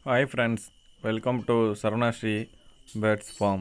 hi friends welcome to Saravanasri birds farm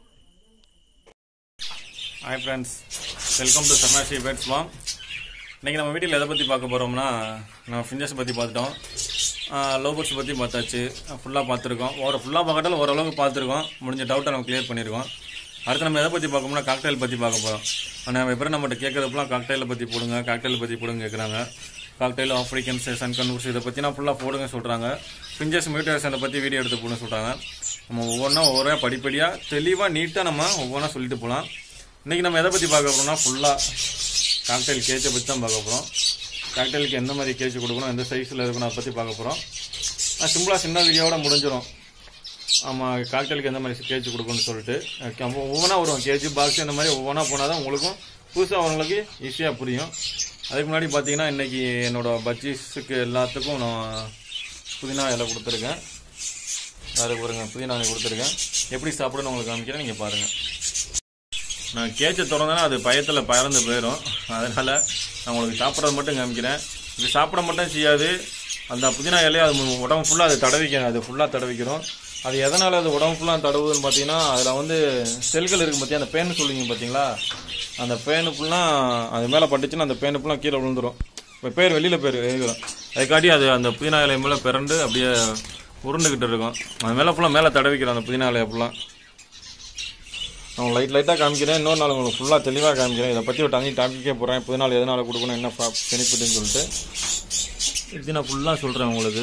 hi friends welcome to Saravanasri birds farm இன்றைக்கி நம்ம வீட்டில் எதை பற்றி பார்க்க போகிறோம்னா நம்ம ஃபிஞ்சஸ் பற்றி பார்த்துட்டோம் லவ் பேர்ட்ஸ் பற்றி பார்த்தாச்சு ஃபுல்லாக பார்த்துருக்கோம் ஒரு ஃபுல்லாக பார்க்கட்டாலும் ஓரளவுக்கு பார்த்துருக்கோம் முடிஞ்ச டவுட்டை நம்ம கிளியர் பண்ணியிருக்கோம் அடுத்து நம்ம எதை பற்றி பார்க்கணும்னா காக்டைல் பற்றி பார்க்க போகிறோம் ஆனால் எப்போ நம்மகிட்ட கேட்குறப்பெல்லாம் காக்டைலை பற்றி போடுங்க காக்டைல் பற்றி போடுங்க கேட்குறாங்க காக்டைல் ஆஃப்ரிக்கன்ஸ் சன்கன்வர்ஸ் இதை பற்றினா ஃபுல்லாக போடுங்க சொல்கிறாங்க பிஞ்சஸ் மியூட்டேஷனை பற்றி வீடியோ எடுத்து போடுங்க சொல்கிறாங்க நம்ம ஒவ்வொன்றா ஒவ்வொரு படிப்படியாக தெளிவாக நீட்டாக நம்ம ஒவ்வொன்றா சொல்லிட்டு போகலாம் இன்றைக்கி நம்ம எதை பற்றி பார்க்க போகிறோம்னா ஃபுல்லாக காக்டைல் கேஜை பற்றி தான் பார்க்க போகிறோம் காக்டைலுக்கு எந்த மாதிரி கேஜ் கொடுக்கணும் எந்த சைஸில் இருக்கணும் அதை பற்றி பார்க்க போகிறோம் சிம்பிளாக சின்ன வீடியோவோட முடிஞ்சிடும் ஆமாம் காக்டெயிலுக்கு எந்த மாதிரி கேஜ் கொடுக்கணும்னு சொல்லிட்டு Okay, அப்போ ஒவ்வொன்றா வரும் கேஜி பாக்ஸ் இந்த மாதிரி ஒவ்வொன்றா போனால் தான் உங்களுக்கும் புதுசாக வரவங்களுக்கு ஈஸியாக புரியும் அதுக்கு முன்னாடி பார்த்தீங்கன்னா இன்றைக்கி என்னோட பஜ்ஜீஸுக்கு எல்லாத்துக்கும் நான் புதினா இலை கொடுத்துருக்கேன் வேறு பாருங்க புதினா இலை கொடுத்துருக்கேன் எப்படி சாப்பிடணும்னு உங்களுக்கு காமிக்கிறேன் நீங்கள் பாருங்கள் நான் கேச்சை திறந்தேன்னா அது பயத்தில் பறந்து போயிடும் அதனால் நான் உங்களுக்கு சாப்பிட்றது மட்டும் காமிக்கிறேன் இது சாப்பிட மட்டும் செய்யாது அந்த புதினா இலையை அது மு- உடம்பு ஃபுல்லாக அது தடவிக்கணும் அது ஃபுல்லாக தடவிக்கிறோம் அது எதனால் அது உடம்பு ஃபுல்லாக தடவுதுன்னு பார்த்தீங்கன்னா அதில் வந்து செல்கள் இருக்கும் பார்த்தியா அந்த பேன் சொல்லுவீங்க பார்த்தீங்களா அந்த பேனு ஃபுல்லாக அது மேலே பட்டுச்சுன்னா அந்த பேனு ஃபுல்லாக கீழே விழுந்துரும் இப்போ பேர் வெளியில் பேர் எழுதிடும் அதுக்காட்டி அது அந்த புதினா இலை மேலே பிறண்டு அப்படியே உருண்டுக்கிட்டு இருக்கும் அது மேலே ஃபுல்லாக மேலே தடவிக்கிறோம் அந்த புதினா இலையை ஃபுல்லாக நான் லைட் லைட்டாக காமிக்கிறேன் இன்னொரு நாள் உங்களுக்கு ஃபுல்லாக தெளிவாக காமிக்கிறேன் இதை பற்றி ஒரு தனி டாபிக்கே போகிறேன் புது நாள் எதனால் கொடுக்கணும் என்ன பெனிஃபிட்னு சொல்லிட்டு இது நான் ஃபுல்லாக சொல்கிறேன் உங்களுக்கு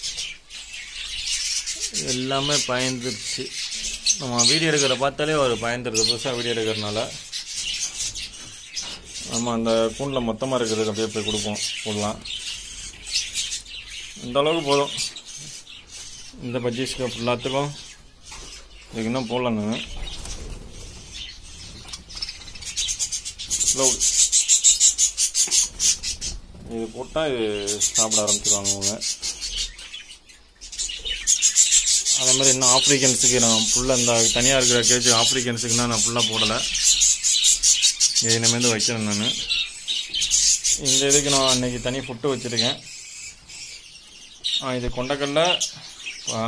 எல்லாமே பயந்துருச்சு நம்ம வீடியோ எடுக்கிற பார்த்தாலே ஒரு பயந்துருது புதுசாக வீடியோ எடுக்கிறதுனால நம்ம அந்த கூண்டில் மொத்தமாக இருக்கிறதுக்கு அப்படியே போய் கொடுப்போம் போடலாம் இந்த அளவுக்கு போதும் இந்த பஜ்ஜீஸ்க்கு ஃபுல்லாத்துக்கும் இதுக்கு இன்னும் போடலாம் நான் ஸ்லோடு இது போட்டால் இது சாப்பிட ஆரம்பிச்சிருவாங்க அவங்க அதே மாதிரி இன்னும் ஆப்ரிக்கன்ஸுக்கு நான் ஃபுல்லாக இந்த தனியாக இருக்கிற கேஜ் ஆப்ரிக்கன்ஸுக்குன்னா நான் ஃபுல்லாக போடலை இது இனிமேல் வைக்கிறேன் நான் இந்த இதுக்கு நான் அன்றைக்கி தனி ஃபுட்டு வச்சுருக்கேன் ஆ, இது கொண்டக்கடலை ஆ,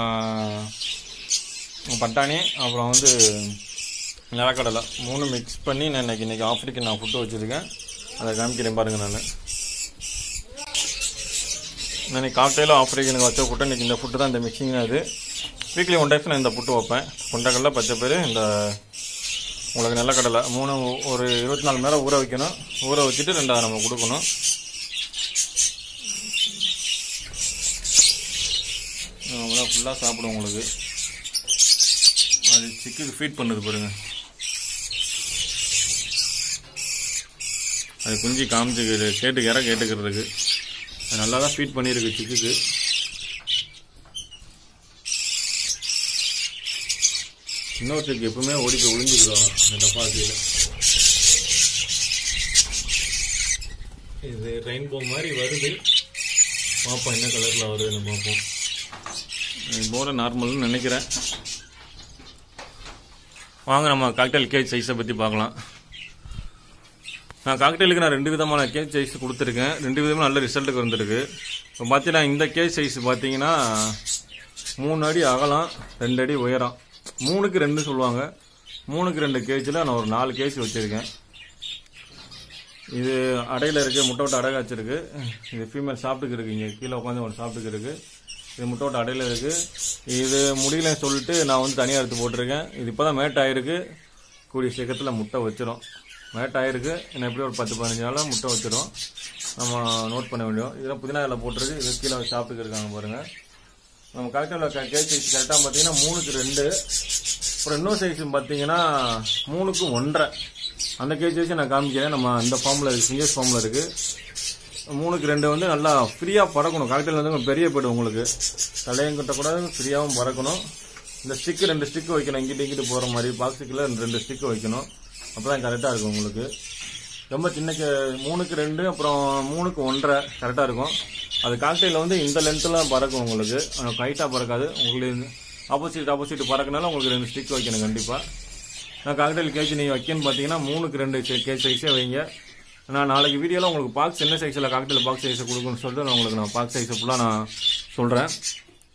பட்டாணி அப்புறம் வந்து நிலக்கடலை மூணு மிக்ஸ் பண்ணி நான் இன்னைக்கு இன்றைக்கி ஆஃப்ரிக்கன் நான் ஃபுட்டு வச்சுருக்கேன் அதை காமிக்கிறேன் பாருங்கள் நான் நான் இன்னைக்கு காக்டெயிலும் ஆஃப்ரிக்கனுக்கு வச்ச ஃபுட்டு இன்றைக்கி இந்த ஃபுட்டு தான் இந்த மிக்சிங் அது வீக்லி ஒன் டைம்ஸ் நான் இந்த ஃபுட்டு வைப்பேன் கொண்டக்கடலை பச்சை பயிறு இந்த உங்களுக்கு நிலக்கடலை மூணு ஒரு இருபத்தி நாலு மணி நேரம் ஊற வைக்கணும் ஊற வச்சுட்டு ரெண்டாவது நம்ம கொடுக்கணும் அவ்வளோ ஃபுல்லாக சாப்பிடும் உங்களுக்கு அது சிக்குக்கு ஃபீட் பண்ணுது பாருங்க அது குஞ்சு காமிச்சுக்கிது கேட்டுக்கிற கேட்டுக்கிறதுக்கு அது நல்லா தான் ஃபீட் பண்ணியிருக்கு சிக்குக்கு இன்னொரு சிக்கு எப்பவுமே ஓடி போய் ஒளிஞ்சுக்கிறோம் இந்த டப்பாசியில் இது ரெயின்போ மாதிரி வருது பார்ப்போம் என்ன கலரில் வருதுன்னு பார்ப்போம் போல நார்மல்னு நினைக்கிறேன் வாங்க நம்ம காக்டெயில் கேஜ் சைஸை பற்றி பார்க்கலாம் நான் காக்டெயிலுக்கு நான் ரெண்டு விதமான கேஜ் சைஸ் கொடுத்துருக்கேன் ரெண்டு விதமாக நல்ல ரிசல்ட்டுக்கு வந்திருக்கு இப்போ பார்த்தீங்கன்னா இந்த கேஜ் சைஸ் பார்த்தீங்கன்னா மூணு அடி அகலம் ரெண்டு அடி உயரம் மூணுக்கு ரெண்டு சொல்லுவாங்க மூணுக்கு ரெண்டு கேஜில் நான் ஒரு நாலு கேஜ் வச்சுருக்கேன் இது அடையில் இருக்குது முட்டை விட்டு அடை காய்ச்சிருக்கு இது ஃபீமேல் சாப்பிட்டுக்கு இருக்கு இங்கே கீழே உட்காந்து ஒன்று சாப்பிட்டுக்கு இருக்கு இது முட்டை விட்டு அடையில் இருக்குது இது முடியலன்னு சொல்லிட்டு நான் வந்து தனியாக எடுத்து போட்டிருக்கேன் இது இப்போ தான் மேட் ஆயிருக்கு கூடிய சீக்கிரத்தில் முட்டை வச்சிரும் மேட் ஆயிருக்கு இன்னும் எப்படி ஒரு பத்து பதினஞ்சு நாளில் முட்டை வச்சிரும் நம்ம நோட் பண்ண வேண்டியும் இதெல்லாம் புதினா இலை போட்டிருக்கு இது கீழே சாப்பிட்டுக்கு இருக்காங்க பாருங்கள் நம்ம கரெக்டாக கேஜ் சைஸ் கரெக்டாக பார்த்தீங்கன்னா மூணுக்கு ரெண்டு அப்புறம் இன்னொரு சைஸ் பார்த்தீங்கன்னா மூணுக்கு ஒன்றரை அந்த கேஜ் சைஸ் நான் காமிக்கிறேன் நம்ம அந்த ஃபார்மில் இருக்குது சிங்கர்ஸ் ஃபார்மில் இருக்குது மூணுக்கு ரெண்டு வந்து நல்லா ஃப்ரீயாக பறக்கணும் காக்டெயில் வந்து கொஞ்சம் பெரிய போய்டும் உங்களுக்கு தலையும் கட்டக்கூடாது ஃப்ரீயாகவும் பறக்கணும் இந்த ஸ்டிக்கு ரெண்டு ஸ்டிக்கு வைக்கணும் இங்கிட்டு இங்கிட்டு போகிற மாதிரி பாக்ஸுக்குள்ள ரெண்டு ஸ்டிக்கு வைக்கணும் அப்போ தான் கரெக்டாக இருக்கும் உங்களுக்கு ரொம்ப சின்ன கே மூணுக்கு ரெண்டு அப்புறம் மூணுக்கு ஒன்றரை கரெக்டாக இருக்கும் அது காக்டெயில் வந்து இந்த லென்த்தில் பறக்கும் உங்களுக்கு ஹைட்டாக பறக்காது உங்களுக்கு ஆப்போசிட் ஆப்போசிட் பறக்கனால உங்களுக்கு ரெண்டு ஸ்டிக் வைக்கணும் கண்டிப்பாக நான் காக்டெயில் கேஜ் நீங்கள் வைக்கணும்னு பார்த்தீங்கன்னா மூணுக்கு ரெண்டு கேஜ் சைஸே வைங்க நான் நாளைக்கு வீடியோவில் உங்களுக்கு பாக்ஸ் என்ன சைஸில் காக்டெயில் பாக்ஸ் சைஸை கொடுக்கணும்னு சொல்லிட்டு நான் உங்களுக்கு நான் பாக்ஸ் சைஸை ஃபுல்லாக நான் சொல்கிறேன்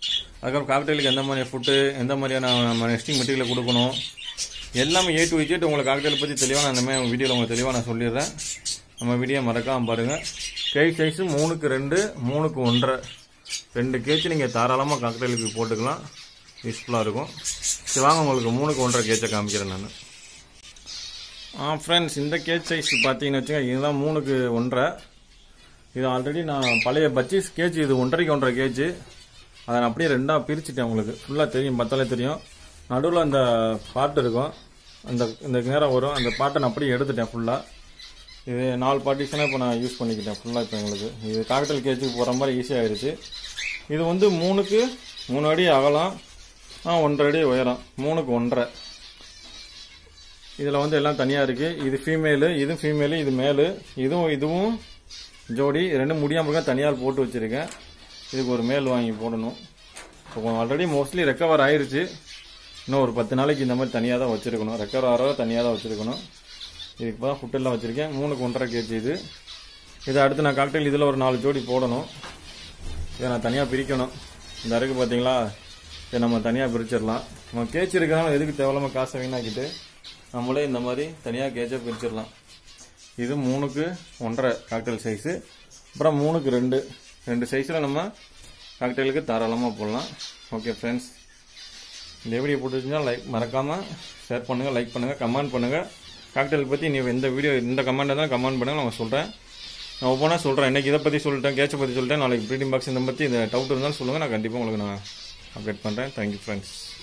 அதுக்கப்புறம் காக்டெயிலுக்கு எந்த மாதிரி ஃபுட்டு எந்த மாதிரியான நம்ம நெஸ்டிங் மெட்டீரியல் கொடுக்கணும் எல்லாமே ஏ டு விஜெட் உங்களுக்கு காக்டெயில் பற்றி தெளிவாக நான் இனிமேல் வீடியோவில் உங்களுக்கு தெளிவாக நான் சொல்லிடுறேன் நம்ம வீடியோ மறக்காமல் பாருங்கள் கேக் சைஸு மூணுக்கு ரெண்டு மூணுக்கு ஒன்றரை ரெண்டு கேச்சு நீங்கள் தாராளமாக காக்டெயிலுக்கு போட்டுக்கலாம் யூஸ்ஃபுல்லாக இருக்கும் சரி வாங்க உங்களுக்கு மூணுக்கு ஒன்றரை கேச்சை காமிக்கிறேன் நான் ஆ ஃப்ரெண்ட்ஸ் இந்த கேஜ் சைஸ் பார்த்தீங்கன்னு வச்சுக்கோங்க இதுதான் மூணுக்கு ஒன்றரை இது ஆல்ரெடி நான் பழைய பச்சீஸ் கேஜ் இது ஒன்றரைக்கு ஒன்றரை கேஜ் அதை நான் அப்படியே ரெண்டாக பிரிச்சுட்டேன் உங்களுக்கு ஃபுல்லாக தெரியும் பார்த்தாலே தெரியும் நடுவில் அந்த பாட்டு இருக்கும் அந்த இந்த நேரம் வரும் அந்த பாட்டை நான் அப்படியே எடுத்துட்டேன் ஃபுல்லாக இது நாலு பார்ட்டிஷனாக இப்போ நான் யூஸ் பண்ணிக்கிட்டேன் ஃபுல்லாக இப்போ எங்களுக்கு இது காக்டல் கேஜுக்கு போகிற மாதிரி ஈஸியாகிடுச்சு இது வந்து மூணுக்கு மூணு அடி அகலம் ஆ ஒன்றரை அடி உயரம் மூணுக்கு ஒன்றரை இதில் வந்து எல்லாம் தனியாக இருக்குது இது ஃபீமேலு இதுவும் ஃபீமேலு இது மேலு இதுவும் இதுவும் ஜோடி ரெண்டும் முடியாமல் இருக்க தனியார் போட்டு வச்சுருக்கேன் இதுக்கு ஒரு மேல் வாங்கி போடணும் இப்போ ஆல்ரெடி மோஸ்ட்லி ரெக்கவர் ஆயிருச்சு இன்னும் ஒரு பத்து நாளைக்கு இந்த மாதிரி தனியாக தான் வச்சுருக்கணும் ரெக்கவர் ஆகிறத தனியாக தான் வச்சுருக்கணும் இதுக்கு தான் ஃபுட்டெல்லாம் வச்சுருக்கேன் மூணுக்கு ஒன்றரை கேஜி இது இதை அடுத்து நான் காக்டெயில் இதில் ஒரு நாலு ஜோடி போடணும் இதை நான் தனியாக பிரிக்கணும் இந்த அருக்கு பார்த்தீங்களா இதை நம்ம தனியாக பிரிச்சிடலாம் நம்ம கேச்சு இருக்கிறனால எதுக்கு தேவையில்லாம காசை வீணாக்கிட்டு நம்மளே இந்த மாதிரி தனியாக கேச்சை பிரிச்சிடலாம் இது மூணுக்கு ஒன்றரை காக்டெயில் சைஸு அப்புறம் மூணுக்கு ரெண்டு ரெண்டு சைஸில் நம்ம காக்டெயிலுக்கு தாராளமாக போடலாம் ஓகே ஃப்ரெண்ட்ஸ் இந்த வீடியோ பிடிச்சிருந்தா லைக் மறக்காமல் ஷேர் பண்ணுங்கள் லைக் பண்ணுங்கள் கமெண்ட் பண்ணுங்கள் காக்டெயில் பற்றி நீ இந்த வீடியோ இந்த கமெண்ட்டை தான் கமெண்ட் பண்ணுங்கள் நான் சொல்கிறேன் நான் ஒவ்வொன்றா சொல்கிறேன் இன்றைக்கி இதை பற்றி சொல்லிட்டேன் கேட்சை பற்றி சொல்லிட்டேன் நாளைக்கு ப்ரீடிங் பாக்ஸ் இந்த பற்றி இந்த டவுட் இருந்தாலும் சொல்லுங்கள் நான் கண்டிப்பாக உங்களுக்கு நான் அப்டேட் பண்ணுறேன் தேங்க்யூ ஃப்ரெண்ட்ஸ்